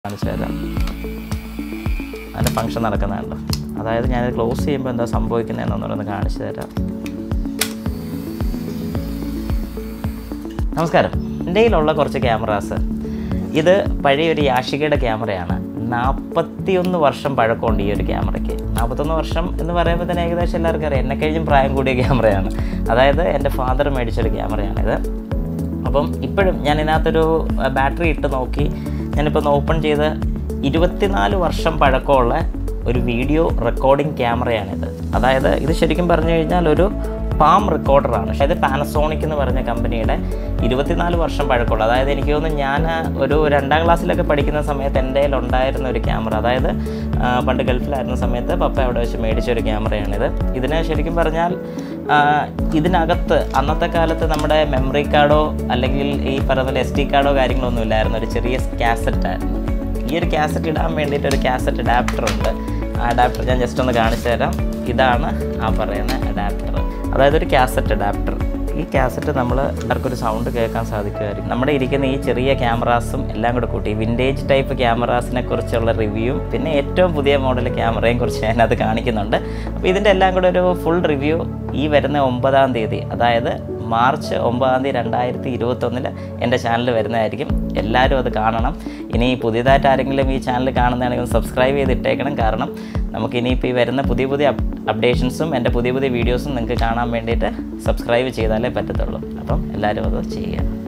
കാണിച്ചു തരാം അതിൻ്റെ ഫങ്ഷൻ നടക്കുന്നുണ്ട് അതായത് ഞാൻ ക്ലോസ് ചെയ്യുമ്പോൾ എന്താ സംഭവിക്കുന്നതെന്നൊന്നുകൂടെ കാണിച്ചു തരാം നമസ്കാരം എൻ്റെ കയ്യിലുള്ള കുറച്ച് ക്യാമറാസ് ഇത് പഴയൊരു യാഷികയുടെ ക്യാമറയാണ് നാൽപ്പത്തിയൊന്ന് വർഷം പഴക്കമുണ്ട് ഈ ഒരു ക്യാമറയ്ക്ക് നാൽപ്പത്തൊന്ന് വർഷം എന്ന് പറയുമ്പോൾ തന്നെ ഏകദേശം എല്ലാവർക്കും അറിയാം എന്നെ കഴിഞ്ഞും പ്രായം കൂടിയ ക്യാമറയാണ് അതായത് എൻ്റെ ഫാദർ മേടിച്ചൊരു ക്യാമറയാണിത് അപ്പം ഇപ്പോഴും ഞാൻ ഇതിനകത്തൊരു ബാറ്ററി ഇട്ട് നോക്കി ഞാനിപ്പോൾ ഒന്ന് ഓപ്പൺ ചെയ്ത് ഇരുപത്തിനാല് വർഷം പഴക്കമുള്ള ഒരു വീഡിയോ റെക്കോർഡിംഗ് ക്യാമറയാണിത് അതായത് ഇത് ശരിക്കും പറഞ്ഞു കഴിഞ്ഞാൽ ഒരു പാം റെക്കോർഡറാണ് പക്ഷേ ഇത് പാനസോണിക് എന്ന് പറഞ്ഞ കമ്പനിയുടെ ഇരുപത്തിനാല് വർഷം പഴക്കമുള്ള അതായത് എനിക്ക് തോന്നുന്നു ഞാൻ ഒരു രണ്ടാം ക്ലാസ്സിലൊക്കെ പഠിക്കുന്ന സമയത്ത് എൻ്റെ കയ്യിൽ ഉണ്ടായിരുന്ന ഒരു ക്യാമറ അതായത് ആ, പണ്ട് ഗൾഫിലായിരുന്ന സമയത്ത് പപ്പ അവിടെ വെച്ച് മേടിച്ച ഒരു ക്യാമറയാണിത് ഇതിന് ശരിക്കും പറഞ്ഞാൽ ആ, ഇതിനകത്ത് അന്നത്തെ കാലത്ത് നമ്മുടെ മെമ്മറി കാർഡോ അല്ലെങ്കിൽ ഈ പറയുന്ന എസ് ഡി കാർഡോ കാര്യങ്ങളൊന്നും ഇല്ലായിരുന്നു ഒരു ചെറിയ കാസറ്റ് ആയിരുന്നു ഈ ഒരു കാസറ്റ് ഇടാൻ വേണ്ടിയിട്ട് ഒരു കാസറ്റ് അഡാപ്റ്റർ ഉണ്ട് ആ അഡാപ്റ്റർ ഞാൻ ജസ്റ്റ് ഒന്ന് കാണിച്ചു തരാം ഇതാണ് ആ പറയുന്ന അഡാപ്റ്റർ അതായത് ഒരു കാസറ്റ് അഡാപ്റ്റർ ഈ കാസറ്റ് നമ്മൾ എല്ലാവർക്കൊരു സൗണ്ട് കേൾക്കാൻ സാധിക്കുമായിരിക്കും നമ്മുടെ ഇരിക്കുന്ന ഈ ചെറിയ ക്യാമറാസും എല്ലാം കൂടെ കൂട്ടി വിൻറ്റേജ് ടൈപ്പ് ക്യാമറാസിനെ കുറിച്ചുള്ള റിവ്യൂവും പിന്നെ ഏറ്റവും പുതിയ മോഡൽ ക്യാമറയും കുറിച്ച് ഞാനത് കാണിക്കുന്നുണ്ട് അപ്പോൾ ഇതിൻ്റെ എല്ലാം കൂടെ ഒരു ഫുൾ റിവ്യൂ ഈ വരുന്ന ഒമ്പതാം തീയതി അതായത് മാർച്ച് ഒമ്പതാം തീയതി രണ്ടായിരത്തി ഇരുപത്തൊന്നിൽ എൻ്റെ ചാനൽ വരുന്നതായിരിക്കും എല്ലാവരും അത് കാണണം ഇനി പുതിയതായിട്ട് ആരെങ്കിലും ഈ ചാനൽ കാണുന്നതാണെങ്കിൽ ഒന്ന് സബ്സ്ക്രൈബ് ചെയ്തിട്ടേക്കണം കാരണം നമുക്ക് ഇനിയിപ്പോൾ ഈ വരുന്ന പുതിയ പുതിയ അപ്ഡേഷൻസും എൻ്റെ പുതിയ പുതിയ വീഡിയോസും നിങ്ങൾക്ക് കാണാൻ വേണ്ടിയിട്ട് സബ്സ്ക്രൈബ് ചെയ്താലേ പറ്റത്തുള്ളൂ അപ്പം എല്ലാവരും അത് ചെയ്യുക